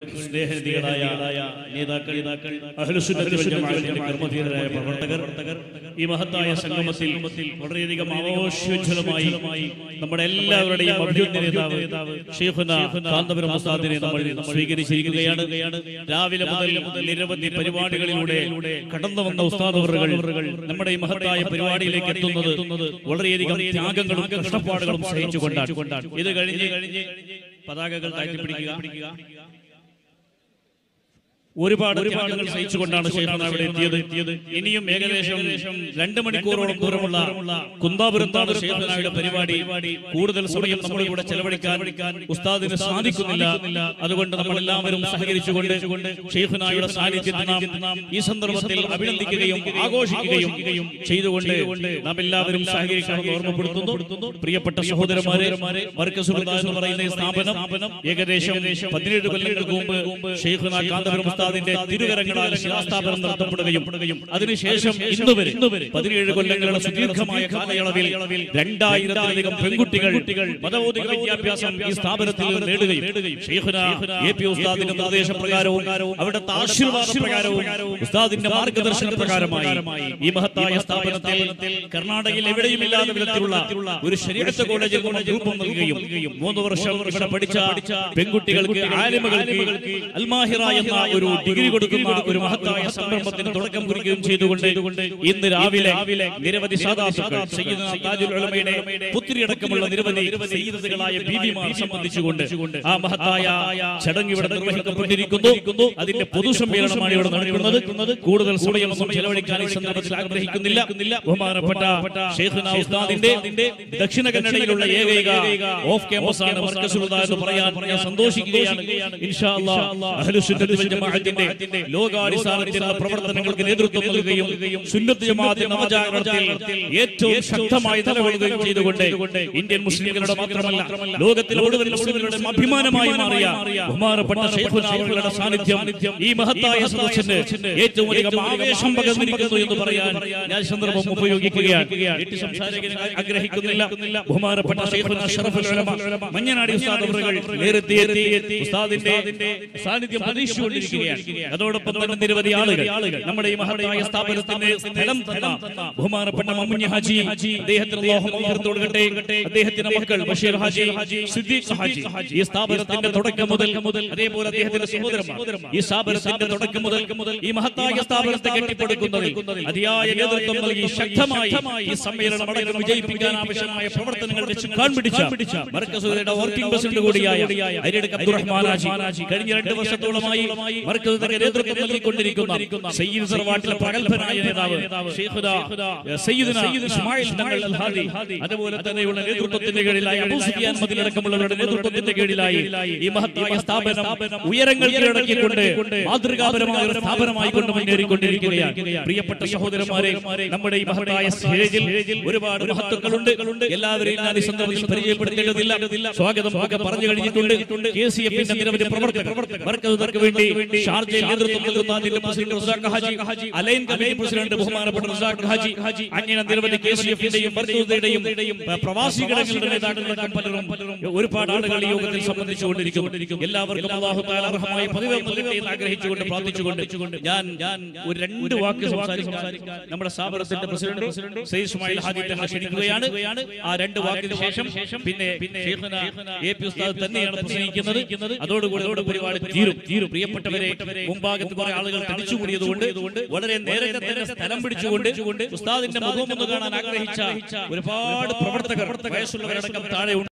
സ്നേഹനിധികളായ നേതാക്കൾ നേതാക്കൾ അഹ്ലുസുന്നത്ത് വൽ ജമാഅത്തിന്റെ കർമ്മധീരരായ പ്രവർത്തകർ ഈ മഹത്തായ സംഗമത്തിൽ വളരെയധികം ആവേശോജ്വലമായി നമ്മുടെ എല്ലാവരുടെയും അഭ്യുന്നത നേതാവ് ഷെയ്ഖുന കാന്തപുരം ഉസ്താദിനെ നമ്മൾ സ്വീകരിച്ചിരിക്കുകയാണ് രാവിലെ മുതൽ നിരവധി പരിപാടികളിലൂടെ കടന്നു വന്ന ഉസ്താദ് അവറുകൾ നമ്മുടെ ഈ മഹത്തായ പരിപാടിയിലേക്ക് എത്തുന്നത് വളരെയധികം ത്യാഗങ്ങളും കഷ്ടപ്പാടുകളും സഹിച്ചുകൊണ്ടാണ് ഇത് കഴിഞ്ഞ് കഴിഞ്ഞ് പതാകകൾ താഴ്ത്തിപ്പിടിക്കുക ഒരുപാട് ത്യാഗങ്ങൾ സഹിച്ചുകൊണ്ടാണ് ശേഖരൻ അവിടെ എത്തിയത് ഇനിയും ഏകദേശം രണ്ട് മണിക്കൂറോളം ദൂരമുള്ള കുന്താപുരത്താണ് ശേഖരനായുടെ പരിപാടി കൂടുതൽ സമയം നമ്മൾ ഇവിടെ ചെലവഴിക്കാൻ ഉസ്താദിന് സാധിക്കുന്നില്ല അതുകൊണ്ട് നമ്മൾ എല്ലാവരും സഹകരിച്ചുകൊണ്ട് ഷെയ്ഖുനായുടെ സാന്നിധ്യത്തിൽ നാം ഈ സന്ദർഭത്തിൽ അഭിനന്ദിക്കുകയും ആഘോഷിക്കുകയും ചെയ്തുകൊണ്ട് നാം എല്ലാവരും സഹകരിക്കണമെന്ന് ഓർമ്മപ്പെടുത്തുന്നു പ്രിയപ്പെട്ട സഹോദരന്മാരെ മർക്കസ് ഹുദ എന്ന് പറയുന്ന ഈ സ്ഥാപനം ഏകദേശം പതിനേഴ് കൊല്ലങ്ങൾക്ക് മുമ്പ് ഷെയ്ഖുന കാന്തപുരം ഉസ്താദിന്റെ തിരുകരങ്ങളാൽ ശിലാസ്ഥാപനം നടത്തപ്പെടുകയും അതിനുശേഷം ഇന്ന് വരെ പതിനേഴ് കൊല്ലങ്ങളുടെ സുദീർഘമായ കാലയളവിൽ രണ്ടായിരത്തിലധികം പെൺകുട്ടികൾ മതബോധിക വിദ്യാഭ്യാസം ഈ സ്ഥാപനത്തിൽ നിന്ന് നേടുകയും ഷെയ്ഖുന എ പി ഉസ്താദിന്റെ നിർദ്ദേശപ്രകാരവും അവിടുത്തെ ആശീർവാദ പ്രകാരവും ഉസ്താദിന്റെ മാർഗദർശന പ്രകാരമായി ഈ മഹത്തായ സ്ഥാപനത്തിൽ കർണാടകയിൽ എവിടെയും ഇല്ലാത്ത വിധത്തിലുള്ള ഒരു ശരീരത്തെ കോളേജിൽ നമ്മൾ രൂപം നൽകുകയും മൂന്ന് വർഷം ഇവിടെ പഠിച്ച പെൺകുട്ടികൾക്ക് ആലിമകൾക്ക് അൽമാഹിറ എന്ന ഒരു ഡിഗ്രി കൊടുക്കുന്ന ഒരു മഹത്തായ സംരംഭത്തിന് തുടക്കം കുറിക്കുകയും ചെയ്തുകൊണ്ട് ഇന്ന് രാവിലെ നിരവധി സാധാത്തുക്കൾ സയ്യിദുന താജുൽ ഉലമയുടെ പുത്രിയടക്കമുള്ള നിരവധി സയ്യിദുകളായ ബീബിമാർ സംബന്ധിച്ചുകൊണ്ട് ആ മഹത്തായ ചടങ്ങ് ഇവിടെ നിർവഹിക്കപ്പെട്ടിരിക്കുന്നു അതിന്റെ പൊതുസമ്മേളനമാണ് ഇവിടെ നടക്കുന്നത് കൂടുതൽ സമയമൊന്നും ചെലവഴിക്കാൻ ഈ സന്ദർഭത്തിൽ ആഗ്രഹിക്കുന്നില്ല ബഹുമാനപ്പെട്ട ഷെയ്ഖുന ഉസ്താദിന്റെ ദക്ഷിണ കന്നഡയിലുള്ള ഏകൈക ഓഫ് ക്യാമ്പസ് ആണ് മർക്കസുൽ ഹുദ എന്ന് പറയാൻ ഞാൻ സന്തോഷിക്കുകയാണ് ഇൻഷാ അല്ലാഹ് അഹ്ലുസുന്നത്ത് വൽ ജമാഅത്തിന്റെ ലോകാടിസ്ഥാനത്തിലുള്ള പ്രവർത്തനങ്ങൾക്ക് നേതൃത്വം നൽകുകയും സുന്നത്ത് ജമാഅത്തിന്റെ നവജാഗരണത്തിൽ ഏറ്റവും ശക്തമായി നിലകൊള്ളുകയും ചെയ്തുകൊണ്ട് ഇന്ത്യൻ മുസ്ലിംകളുടെ മാത്രമല്ല ലോകത്തിലെ മുഴുവൻ മുസ്ലിംകളുടെ അഭിമാനമായി മാറിയ ബഹുമാനപ്പെട്ട ഷെയ്ഖുന അവരുടെ സാന്നിധ്യം ഈ മഹത്തായ സദസ്സിന് ഏറ്റവും അധികം ആവേശം പകർന്നിരിക്കുന്നു എന്ന് പറയാൻ ഞാൻ ഈ സന്ദർഭം ഉപയോഗിക്കുകയാണ് എട്ട് സംസാരിക്കാൻ ആഗ്രഹിക്കുന്നില്ല ബഹുമാനപ്പെട്ട ഷെയ്ഖുന ഷറഫുൽ ഉലമ മഞ്ഞനാടി ഉസ്താദ് അവറുകൾ നേരത്തെ എത്തി ഉസ്താദിന്റെ സാന്നിധ്യം പ്രതീക്ഷിച്ചുകൊണ്ടിരിക്കുകയാണ് അതോടൊപ്പം തന്നെ നിരവധി ആളുകൾ നമ്മുടെ ഈ മഹത്തായ സ്ഥാപനത്തിന് സ്ഥലം തന്ന ബഹുമാനപ്പെട്ട മമ്മുഞ്ഞ ഹാജി അദ്ദേഹത്തിന് അല്ലാഹു മഗ്ഫിറത്ത് കൊടുക്കട്ടെ അദ്ദേഹത്തിന്റെ മക്കൾ ബഷീർ ഹാജി സിദ്ദീഖ് ഹാജി ഈ സ്ഥാപനത്തിന്റെ തുടക്കം മുതൽ അതേപോലെ അദ്ദേഹത്തിന്റെ സഹോദരന്മാർ ഈ സ്ഥാപനത്തിന്റെ തുടക്കം മുതൽ ഈ മഹത്തായ സ്ഥാപനത്തെ കെട്ടിപ്പടുക്കുന്നതിൽ അതിയായ നേതൃത്വം നൽകി ശക്തമായി ഈ സമ്മേളനം അടക്കം വിജയിപ്പിക്കാൻ ആവശ്യമായ പ്രവർത്തനങ്ങൾ വെച്ച് കാൺപിടിച്ച മർക്കസുദയുടെ വർക്കിംഗ് പ്രസിഡന്റ് കൂടിയായ അരിയടക്ക് അബ്ദുറഹ്മാൻ ഹാജി കഴിഞ്ഞ രണ്ട് വർഷത്തോളമായി മർക്കസുദയുടെ നേതൃത്വം നൽകിക്കൊണ്ടിരിക്കുന്ന സയ്യിദ് സർവാട്ടിലെ പ്രഗത്ഭനായ നേതാവ് ഷെയ്ഖുദ സയ്യിദുന ഇസ്മായിൽ തങ്ങൾ അൽ ഹാദി അതുപോലെ തന്നെയുള്ള നേതൃത്വത്തിന്റെ കീഴിലായി അബൂ സുഫിയാൻ മദിലടക്കമുള്ളവരുടെ നേതൃത്വത്തിന്റെ കീഴിലായി ഈ മഹത്തായ സ്ഥാപനം ഉയരങ്ങൾ കീഴടക്കിക്കൊണ്ട് മാതൃകാപരമായ ഒരു സ്ഥാപനമായി കൊണ്ട് മുന്നേറിക്കൊണ്ടിരിക്കുകയാണ് പ്രിയപ്പെട്ട സഹോദരന്മാരെ നമ്മുടെ ഈ മഹത്തായ സ്റ്റേജിൽ ഒരുപാട് മഹത്വങ്ങളുണ്ട് എല്ലാവരെയും ഞാൻ ഈ സന്ദർഭത്തിൽ പരിചയപ്പെടുത്തേണ്ടതില്ല സ്വാഗതം ഒക്കെ പറഞ്ഞു കഴിഞ്ഞിട്ടുണ്ട് കെ സി എഫിന്റെ നിരവധി പ്രവർത്തകർ വർക്കർക്ക് വേണ്ടി ഷാർജയിൽ നേതൃത്വം നൽകുന്ന അതിന്റെ president Razak Haji Al Ain committee president ബഹുമാനപ്പെട്ട റസാഖ് ഹാജി അങ്ങനെ നിരവധി കെ സി എഫിന്റെയും വർദ്ധയുടെയും പ്രവാസി ഘടകങ്ങളുടെ നേതാക്കളടക്കം പലരും ഒരുപാട് ആളുകൾ ഈ യോഗത്തിൽ സംബന്ധിച്ചുകൊണ്ടിരിക്കും എല്ലാവർക്കും അള്ളാഹു താല അർഹമായ പതിവ് നൽകട്ടെ എന്ന് ആഗ്രഹിച്ചുകൊണ്ട് പ്രാർത്ഥിച്ചുകൊണ്ട് ഞാൻ ഞാൻ ഒരു രണ്ട് വാക്ക് സംസാരിക്കാൻ നമ്മുടെ സ്ഥാപനത്തിന്റെ പ്രസിഡന്റ് സയ്യിദ് ഇസ്മായിൽ ഹാജി തങ്ങളെ ക്ഷണിക്കുകയാണ് ആ രണ്ട് വാക്കിന് ശേഷം പിന്നെ പിന്നെ ഷെയ്ഖുന എ പി ഉസ്താദ് തന്നെയാണ് പ്രസംഗിക്കുന്നത് അതോടുകൂടി അതോട് പരിപാടി തീരും തീരും പ്രിയപ്പെട്ടവരെ മുമ്പാകത്ത് കുറെ ആളുകൾ തടിച്ചുകൂടിയതുകൊണ്ട് വളരെ നേരത്തെ തന്നെ സ്ഥലം പിടിച്ചുകൊണ്ട് ഉസ്താദിന്റെ മുഖം ഒന്ന് കാണാൻ ആഗ്രഹിച്ച ഒരുപാട് പ്രവർത്തകർ വയസ്സുള്ളവരടക്കം താഴെ ഉണ്ട്